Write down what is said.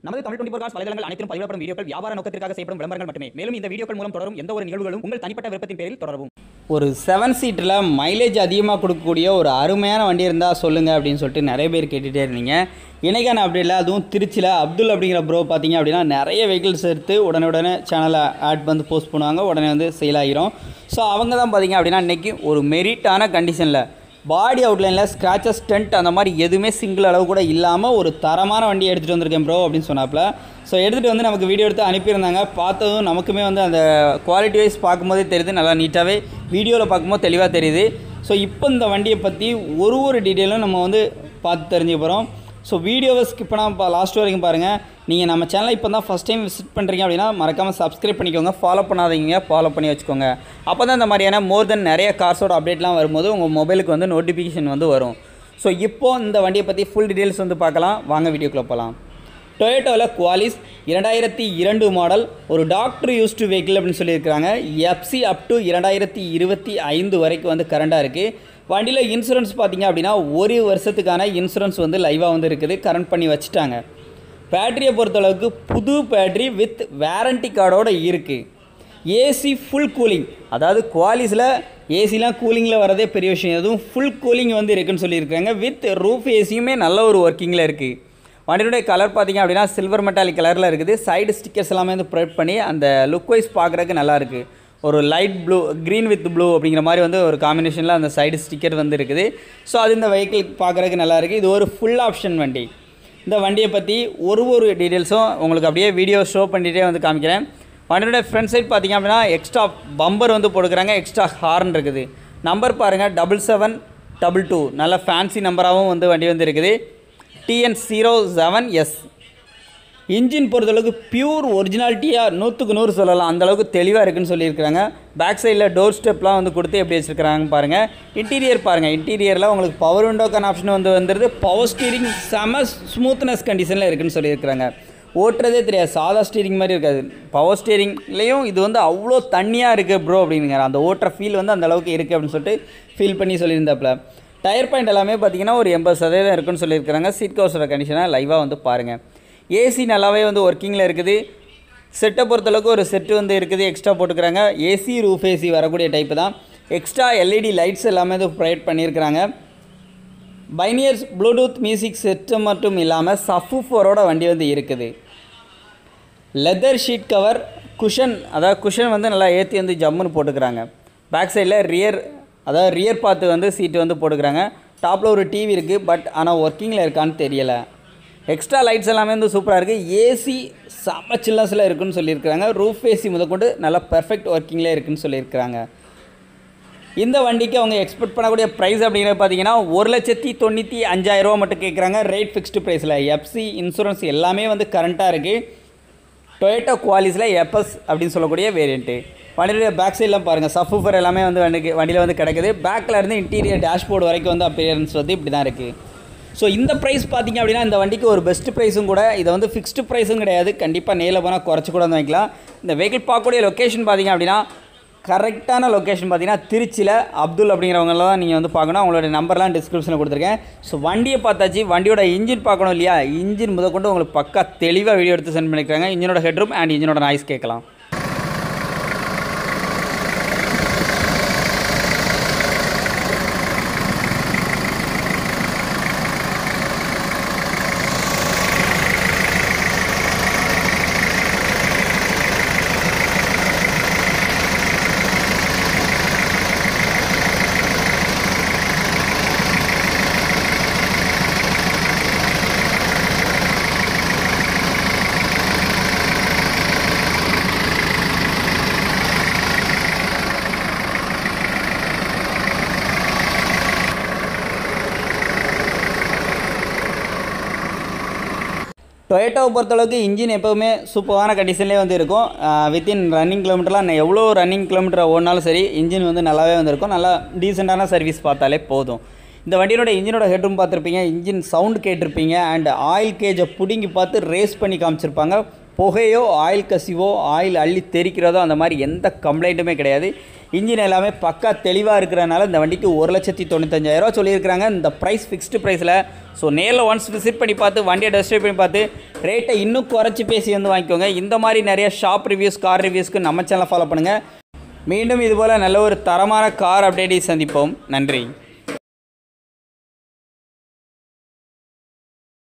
நமது Tamil twenty cos வலைதளங்கள் அனைத்தும் பதிவிடப்படும் வீடியோக்கள் வியாபார நோக்கத்திற்காக செய்யப்படும் விளம்பரங்கள் மட்டுமே மேலும் இந்த வீடியோக்கள் மூலம் தொடரும் எந்த ஒரு நிகழ்வுகளும் உங்கள் தனிப்பட்ட விருப்பத்தின் பேரில் தொடரவும் ஒரு செவன் சீட்டில் மைலேஜ் அதிகமாக கொடுக்கக்கூடிய ஒரு அருமையான வண்டி இருந்தால் சொல்லுங்கள் அப்படின்னு சொல்லிட்டு நிறைய பேர் கேட்டுகிட்டே இருந்தீங்க இணைக்கான அப்படி இல்லை அதுவும் திருச்சியில் அப்துல் அப்படிங்கிற ப்ரோ பார்த்தீங்க அப்படின்னா நிறைய வெஹிக்கிள்ஸ் எடுத்து உடனே உடனே சேனலை ஆட் வந்து போஸ்ட் பண்ணுவாங்க உடனே வந்து சேல் ஆகிரும் ஸோ அவங்க தான் பார்த்தீங்க அப்படின்னா இன்றைக்கி ஒரு மெரிட்டான கண்டிஷனில் பாடி அவுட்லைனில் ஸ்க்ராச்சஸ் டென்ட் அந்த மாதிரி எதுவுமே சிங்கிள் அளவு கூட இல்லாமல் ஒரு தரமான வண்டி எடுத்துகிட்டு வந்திருக்கேன் ப்ரோ அப்படின்னு சொன்னாப்புல ஸோ எடுத்துகிட்டு வந்து நமக்கு வீடியோ எடுத்து அனுப்பியிருந்தாங்க பார்த்ததும் நமக்குமே வந்து அந்த குவாலிட்டி வைஸ் பார்க்கும்போதே தெரியுது நல்லா நீட்டாகவே வீடியோவில் பார்க்கும்போது தெளிவாக தெரியுது ஸோ இப்போ இந்த வண்டியை பற்றி ஒரு ஒரு டீட்டெயிலும் நம்ம வந்து பார்த்து தெரிஞ்சுக்க போகிறோம் ஸோ வீடியோவை ஸ்கிப் பண்ணாமல் லாஸ்ட் வரைக்கும் பாருங்கள் நீங்கள் நம்ம சேனலை இப்போ தான் ஃபஸ்ட் டைம் விசிட் பண்ணுறீங்க அப்படின்னா மறக்காமல் சப்ஸ்கிரைப் பண்ணிக்கோங்க ஃபாலோ பண்ணாதீங்க ஃபாலோ பண்ணி வச்சுக்கோங்க அப்போ தான் இந்த மாதிரியான மோர் தென் நிறைய கார்ஸோட அப்டேட்லாம் வரும்போது உங்கள் மொபைலுக்கு வந்து நோட்டிஃபிகேஷன் வந்து வரும் ஸோ இப்போ இந்த வண்டியை பற்றி ஃபுல் டீட்டெயில்ஸ் வந்து பார்க்கலாம் வாங்க வீடியோக்குள்ளே போகலாம் டொயோட்டோவில் குவாலிஸ் இரண்டாயிரத்தி இரண்டு மாடல் ஒரு டாக்டர் யூஸ்டு வெஹிக்கிள் அப்படின்னு சொல்லியிருக்கிறாங்க எஃப்சி அப் டு இரண்டாயிரத்தி இருபத்தி ஐந்து வரைக்கும் வந்து கரண்டாக இருக்குது வண்டியில் இன்சூரன்ஸ் பார்த்தீங்க அப்படின்னா ஒரு வருஷத்துக்கான இன்சூரன்ஸ் வந்து லைவாக வந்து இருக்குது கரண்ட் பண்ணி வச்சுட்டாங்க பேட்டரியை பொறுத்தளவுக்கு புது பேட்டரி வித் வேரண்டி கார்டோடு இருக்குது ஏசி ஃபுல் கூலிங் அதாவது குவாலிஸில் ஏசிலாம் கூலிங்கில் வரதே பெரிய விஷயம் அதுவும் ஃபுல் கூலிங் வந்து இருக்குன்னு சொல்லியிருக்காங்க வித் ரூஃப் ஏசியுமே நல்ல ஒரு ஒர்க்கிங்கில் இருக்குது வண்டியினுடைய கலர் பார்த்தீங்க அப்படின்னா சில்வர் மெட்டாலிக் கலரில் இருக்குது சைடு ஸ்டிக்கர்ஸ் எல்லாமே வந்து ப்ரொவைட் பண்ணி அந்த லுக் வைஸ் பார்க்குறதுக்கு நல்லா இருக்குது ஒரு light blue green with blue அப்படிங்கிற மாதிரி வந்து ஒரு காம்பினேஷனில் அந்த சைடு ஸ்டிக்கர் வந்து இருக்குது ஸோ அது இந்த வெஹிக்கிள் பார்க்குறதுக்கு நல்லா இருக்குது இது ஒரு ஃபுல் ஆப்ஷன் வண்டி இந்த வண்டியை பற்றி ஒரு ஒரு டீட்டெயில்ஸும் உங்களுக்கு அப்படியே வீடியோ ஷோ பண்ணிகிட்டே வந்து காமிக்கிறேன் வண்டியோட ஃப்ரண்ட் சைட் பார்த்தீங்க அப்படின்னா எக்ஸ்ட்ரா பம்பர் வந்து போட்டுக்கிறாங்க எக்ஸ்ட்ரா ஹார்ன் இருக்குது நம்பர் பாருங்கள் டபுள் செவன் டபுள் டூ நல்ல ஃபேன்சி நம்பராகவும் வந்து வண்டி வந்து இருக்குது TN zero seven S engine பொறுத்தளவுக்கு பியூர் ஒரிஜினாலிட்டியாக நூற்றுக்கு நூறு சொல்லலாம் அந்தளவுக்கு தெளிவாக இருக்குன்னு சொல்லியிருக்கிறாங்க பேக் சைடில் டோர் ஸ்டெப்லாம் வந்து கொடுத்து எப்படி வச்சுருக்கிறாங்க பாருங்கள் இன்டீரியர் பாருங்கள் இன்டீரியரில் உங்களுக்கு பவர் விண்டோக்கான ஆப்ஷன் வந்து வந்துடுது பவர் ஸ்டீரிங் செம ஸ்மூத்னஸ் கண்டிஷனில் இருக்குன்னு சொல்லியிருக்கிறாங்க ஓட்டுறதே தெரியாது சாதா ஸ்டீரிங் மாதிரி இருக்காது பவர் ஸ்டீரிங்லேயும் இது வந்து அவ்வளோ தண்ணியாக இருக்குது ப்ரோ அப்படிங்கிற அந்த ஓட்டுற ஃபீல் வந்து அந்த அளவுக்கு இருக்குது அப்படின்னு சொல்லிட்டு ஃபீல் பண்ணி சொல்லியிருந்தாப்புல டயர் பாயிண்ட் எல்லாமே பார்த்தீங்கன்னா ஒரு எண்பது சதவீதம் இருக்குன்னு சொல்லியிருக்கிறாங்க சீட் கவர்ஸோட கண்டிஷனாக லைவாக வந்து பாருங்கள் ஏசி நல்லாவே வந்து ஒர்க்கிங்கில் இருக்குது செட்டை பொறுத்தளவுக்கு ஒரு செட்டு வந்து இருக்குது எக்ஸ்ட்ரா போட்டுக்கிறாங்க ஏசி ரூஃப் ஏசி வரக்கூடிய டைப்பு தான் எக்ஸ்ட்ரா எல்இடி லைட்ஸ் எல்லாமே வந்து ப்ரொவைட் பண்ணியிருக்கிறாங்க பைனியர்ஸ் ப்ளூடூத் மியூசிக் செட்டு மட்டும் இல்லாமல் சஃபூஃபரோட வண்டி வந்து இருக்குது லெதர் ஷீட் கவர் குஷன் அதாவது குஷன் வந்து நல்லா ஏற்றி வந்து ஜம்முன்னு போட்டுக்கிறாங்க பேக் சைடில் ரியர் அதாவது ரியர் பார்த்து வந்து சீட்டு வந்து போட்டுக்கிறாங்க டாப்பில் ஒரு டிவி இருக்குது பட் ஆனால் ஒர்க்கிங்கில் இருக்கான்னு தெரியலை எக்ஸ்ட்ரா லைட்ஸ் எல்லாமே வந்து சூப்பராக இருக்குது ஏசி செம்ம சில்லஸில் இருக்குன்னு சொல்லியிருக்கிறாங்க ரூஃப் ஏசி முதற்கொண்டு நல்லா பெர்ஃபெக்ட் ஒர்க்கிங்லேயே இருக்குன்னு சொல்லியிருக்கிறாங்க இந்த வண்டிக்கு அவங்க எக்ஸ்பெக்ட் பண்ணக்கூடிய ப்ரைஸ் அப்படிங்கிறது பார்த்தீங்கன்னா ஒரு லட்சத்தி தொண்ணூற்றி அஞ்சாயிரரூவா மட்டும் கேட்குறாங்க ரேட் ஃபிக்ஸ்டு ப்ரைஸில் எஃப்சி இன்சூரன்ஸ் எல்லாமே வந்து கரண்ட்டாக இருக்குது டொயேட்டோ குவாலிஸில் எப்எஸ் அப்படின்னு சொல்லக்கூடிய வேரியண்ட்டு வண்டியுடைய பேக் சைட்லாம் பாருங்கள் சஃபூஃபர் எல்லாமே வந்து வண்டிக்கு வண்டியில் வந்து கிடக்குது பேக்கில் இருந்து இன்டீரியர் டேஷ்போர்டு வரைக்கும் வந்து அப்பியரன்ஸ் வந்து இப்படி தான் இருக்குது ஸோ இந்த ப்ரைஸ் பார்த்தீங்க அப்படின்னா இந்த வண்டிக்கு ஒரு பெஸ்ட் ப்ரைஸும் கூட இதை வந்து ஃபிக்ஸ்டு ப்ரைஸும் கிடையாது கண்டிப்பாக நேரில் போனால் குறைச்சி கூட வந்து வாங்கிக்கலாம் இந்த வெஹிக்கிள் பார்க்கக்கூடிய லொக்கேஷன் பார்த்தீங்க அப்படின்னா கரெக்டான லொக்கேஷன் பார்த்தீங்கன்னா திருச்சியில் அப்துல் அப்படிங்கிறவங்கள தான் நீங்கள் வந்து பார்க்கணும் அவங்களோட நம்பர்லாம் டிஸ்கிரிப்ஷனில் கொடுத்துருக்கேன் ஸோ வண்டியை பார்த்தாச்சு வண்டியோட இன்ஜின் பார்க்கணும் இல்லையா இன்ஜின் முதற்கொண்டு உங்களுக்கு பக்கா தெளிவாக வீடியோ எடுத்து சென்ட் பண்ணிக்கிறாங்க இன்ஜினோட ஹெட்ரூம் அண்ட் இன்ஜினோட நாய்ஸ் கேட்கலாம் டொயேட்டோவை பொறுத்தளவுக்கு இன்ஜின் எப்போவுமே சூப்பரான கண்டிஷன்லேயே வந்து இருக்கும் வித்தின் ரன்னிங் கிலோமீட்டர்லாம் எவ்வளோ ரன்னிங் கிலோமீட்டர் ஓடினாலும் சரி இன்ஜின் வந்து நல்லாவே வந்து இருக்கும் நல்லா டீசெண்டான சர்வீஸ் பார்த்தாலே போதும் இந்த வண்டியோட இன்ஜினோட ஹெட்ரூம் பார்த்துருப்பீங்க இன்ஜின் சவுண்ட் கேட்டிருப்பீங்க அண்ட் ஆயில் கேஜை பிடுங்கி பார்த்து ரேஸ் பண்ணி காமிச்சிருப்பாங்க புகையோ ஆயில் கசிவோ ஆயில் அள்ளி தெரிக்கிறதோ அந்த மாதிரி எந்த கம்ப்ளைண்ட்டுமே கிடையாது இன்ஜின் எல்லாமே பக்கா தெளிவாக இருக்கிறனால இந்த வண்டிக்கு ஒரு லட்சத்தி தொண்ணூத்தஞ்சாயிரரூவா சொல்லியிருக்கிறாங்க இந்த ப்ரைஸ் ஃபிக்ஸ்டு ப்ரைஸில் ஸோ நேரில் ஒன்ஸ் விசிட் பண்ணி பார்த்து வண்டியை டெஸ்ட் பண்ணி பார்த்து ரேட்டை இன்னும் குறைச்சி பேசி வந்து வாங்கிக்கோங்க இந்த மாதிரி நிறைய ஷாப் ரிவ்யூஸ் கார் ரிவ்யூஸ்க்கு நம்ம சேனலை ஃபாலோ பண்ணுங்கள் மீண்டும் இதுபோல் நல்ல ஒரு தரமான கார் அப்டேட்டை சந்திப்போம் நன்றி